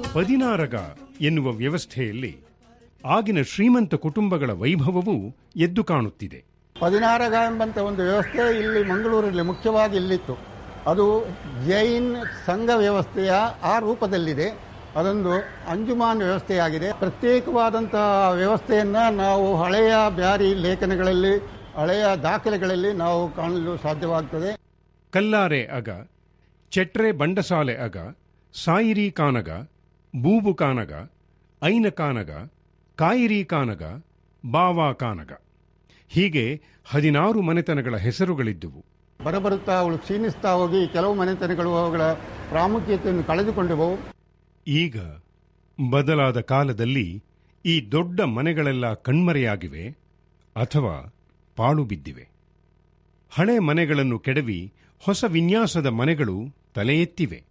ಪದಿನಾರಗ ಎನ್ನುವ ವ್ಯವಸ್ಥೆಯಲ್ಲಿ ಆಗಿನ ಶ್ರೀಮಂತ ಕುಟುಂಬಗಳ ವೈಭವವೂ ಎದ್ದು ಕಾಣುತ್ತಿದೆ ಪದಿನಾರಗ ಎಂಬಂತ ಒಂದು ವ್ಯವಸ್ಥೆ ಇಲ್ಲಿ ಮಂಗಳೂರಲ್ಲಿ ಮುಖ್ಯವಾಗಿ ಇಲ್ಲಿತ್ತು ಅದು ಜೈನ್ ಸಂಘ ವ್ಯವಸ್ಥೆಯ ಆ ರೂಪದಲ್ಲಿದೆ ಅದೊಂದು ಅಂಜುಮಾನ್ ವ್ಯವಸ್ಥೆಯಾಗಿದೆ ಪ್ರತ್ಯೇಕವಾದಂತಹ ವ್ಯವಸ್ಥೆಯನ್ನು ನಾವು ಹಳೆಯ ಬ್ಯಾರಿ ಲೇಖನಗಳಲ್ಲಿ ಹಳೆಯ ದಾಖಲೆಗಳಲ್ಲಿ ನಾವು ಕಾಣಲು ಸಾಧ್ಯವಾಗ್ತದೆ ಕಲ್ಲಾರೆ ಅಗ ಚೆಟ್ರೆ ಬಂಡಸಾಲೆ ಅಗ ಸಾಯಿರಿ ಕಾನಗ ಬೂಬು ಕಾನಗ ಐನ ಕಾನಗ ಕಾಯಿರಿ ಕಾನಗ ಬಾವಾ ಕಾನಗ ಹೀಗೆ ಹದಿನಾರು ಮನೆತನಗಳ ಹೆಸರುಗಳಿದ್ದುವು ಬರಬರುತ್ತಾ ಅವಳು ಕ್ಷೀಣಿಸ್ತಾ ಹೋಗಿ ಕೆಲವು ಮನೆತನಗಳು ಅವುಗಳ ಪ್ರಾಮುಖ್ಯತೆಯನ್ನು ಕಳೆದುಕೊಂಡವು ಈಗ ಬದಲಾದ ಕಾಲದಲ್ಲಿ ಈ ದೊಡ್ಡ ಮನೆಗಳೆಲ್ಲ ಕಣ್ಮರೆಯಾಗಿವೆ ಅಥವಾ ಪಾಳು ಬಿದ್ದಿವೆ ಹಳೆ ಮನೆಗಳನ್ನು ಕೆಡವಿ ಹೊಸ ವಿನ್ಯಾಸದ ಮನೆಗಳು ತಲೆ ಎತ್ತಿವೆ